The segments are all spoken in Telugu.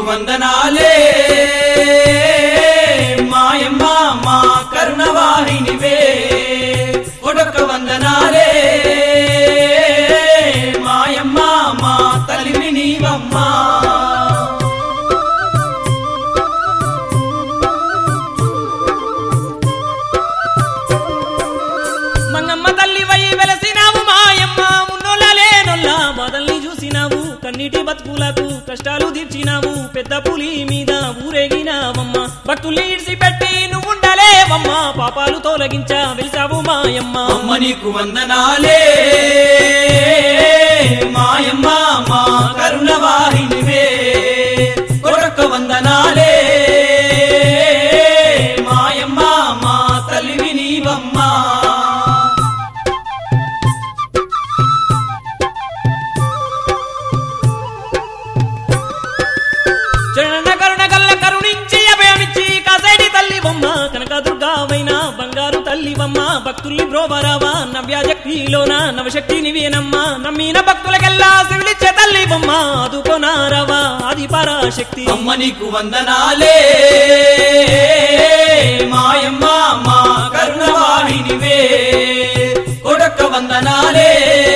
వందనాలే మాయమ్మ మా కరుణవాహినివే ఒడొక్క వందనాలే మాయమ్మ మా తల్లివి నీవమ్మా మంగమ్మ తల్లి వై వెలసినావు మాయమ్మ మున్నోళ్ళ లేనొల్ల బాధల్ని చూసినావు కన్నీటి బతుకులకు కష్టాలు తీర్చినావు పెద్ద పులి మీద ఊరేగినావమ్మ భక్తుల్ని ఇడిసిపెట్టి నువ్వుండలేవమ్మ పాపాలు తొలగించ వెలిసావు మాయమ్మ అమ్మ నీకు వందనాలే మాయమ్మ మా కరుణవాహినివే ఒడొక్క వందనాలే మాయమ్మ మా తల్లివి నీవమ్మా చరణ కరుణ గల్ల కరుణించి అభయమిచ్చి కాసేటి తల్లి బొమ్మ కనక దుర్గావైన బంగారు తల్లి బొమ్మ భక్తుల్ని బ్రోవరావా నవ్యాజక్తిలోన నవశక్తి నివేనమ్మ నమ్మిన భక్తులకెల్లా శివులిచ్చే తల్లి బొమ్మ అదుకోనారవా ఆది పరాశక్తి అమ్మ నీకు వందనాలే మాయమ్మ మా కరుణవాహినివే కొడక్క వందనాలే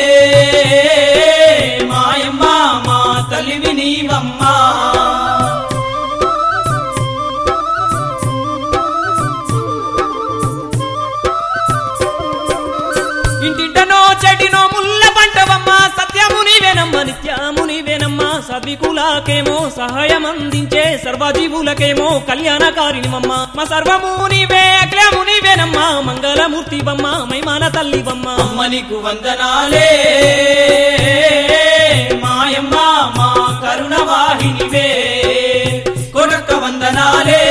మాయమ్మ మా తల్లివి నీవమ్మా ఇంటింటనో చెటినో ముల్ల పంటవమ్మ సత్యము నీవేనమ్మ నిత్యము నీవేనమ్మ సద్వికులకేమో సహాయం అందించే సర్వజీవులకేమో కళ్యాణకారినివమ్మ మా సర్వము నీవే అఖిలము నీవేనమ్మ మంగళమూర్తి బమ్మ మైమాన తల్లి బమ్మ అమ్మ నీకు వందనాలే మాయమ్మ మా కరుణవాహినివే కొడక్క వందనాలే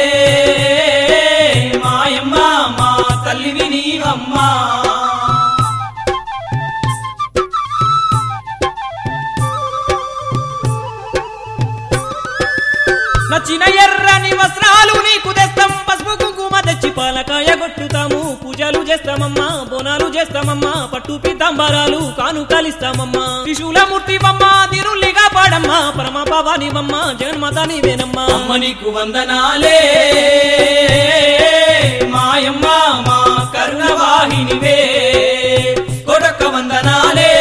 మాయమ్మ మా తల్లివి నీవమ్మా నచ్చిన ఎర్రని వస్త్రాలు నీకు తెస్తాం పసుపు కుంకుమ తెచ్చి పాలకాయ కొట్టుతాము పూజలు చేస్తామమ్మా బోనాలు చేస్తామమ్మా పట్టు పీతాంబరాలు కానుకలిస్తామమ్మా త్రిశూలమూర్తి బమ్మ తిరుల్లిగా పాడమ్మా పరమ పవాని బమ్మ జగన్మాత నీవేనమ్మా అమ్మ నీకు వందనాలే మాయమ్మ మా కరుణవాహినివే కొడక్క వందనాలే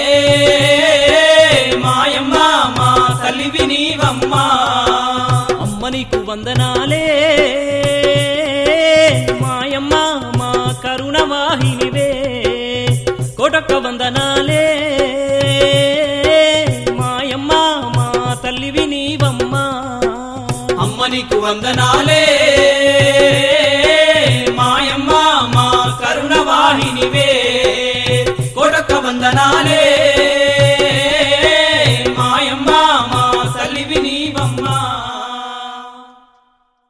మాయమ్మ మా తల్లివి నీవమ్మా అమ్మ నీకు వందనాలే మాయమ్మ మా కరుణ వాహినివే కోటొక్క వందనాలే మాయమ్మ మా తల్లివి నీవమ్మా అమ్మ నీకు వందనాలే మాయమ్మ మా కరుణవాహినివే